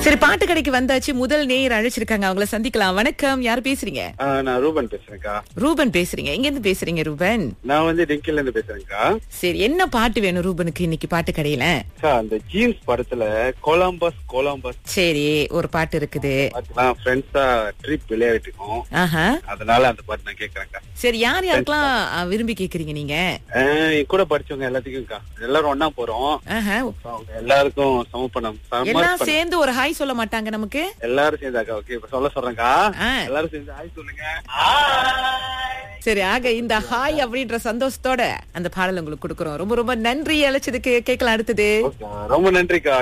சரி பாட்டு கடைக்கு வந்தாச்சு முதல் நேயர் அழைச்சிருக்காங்க அவங்கள சந்திக்கலாம் வணக்கம் யார் பேசுறீங்க ஆ, நான் ரூபன் பேசுறேன்க்கா ரூபன் பேசுறீங்க எங்க இருந்து பேசுறீங்க ரூபன் நான் வந்து டெங்கில இருந்து பேசுறேன்க்கா சரி என்ன பாட்டு வேணும் ரூபனுக்கு இன்னைக்கு பாட்டு கடையில அக்கா அந்த ஜீன்ஸ் படத்துல கோலாம்பஸ் கோலாம்பஸ் சரி ஒரு பாட்டு இருக்குது பாட்டுலாம் ஃப்ரெண்ட்ஸா ட்ரிப் விளையாடிட்டு இருக்கோம் ஆஹா அதனால அந்த பாட்டு நான் கேக்குறேன்க்கா சரி யார் யாருக்கெல்லாம் அ, விரும்பி கேக்குறீங்க நீங்க ஆ, என் கூட படிச்சவங்க எல்லாத்துக்கும்க்கா எல்லாரும் ஒண்ணா போறோம் ஆஹா So, அவங்க எல்லாருக்கும் சமப்பணம் எல்லாம் சேர்ந்து ஒரு ஹாய் சொல்ல மாட்டாங்க நமக்கு எல்லாரும் சேர்ந்தாக்கா ஓகே இப்ப சொல்ல சொல்றேன்க்கா ஆ. எல்லாரும் சேர்ந்து ஹாய் சொல்லுங்க சரி ஆக இந்த ஹாய் அப்படின்ற சந்தோஷத்தோட அந்த பாடல் உங்களுக்கு கொடுக்குறோம் ரொம்ப ரொம்ப நன்றி அழைச்சதுக்கு கேட்கலாம் அடுத்தது Okay, ரொம்ப நன்றிக்கா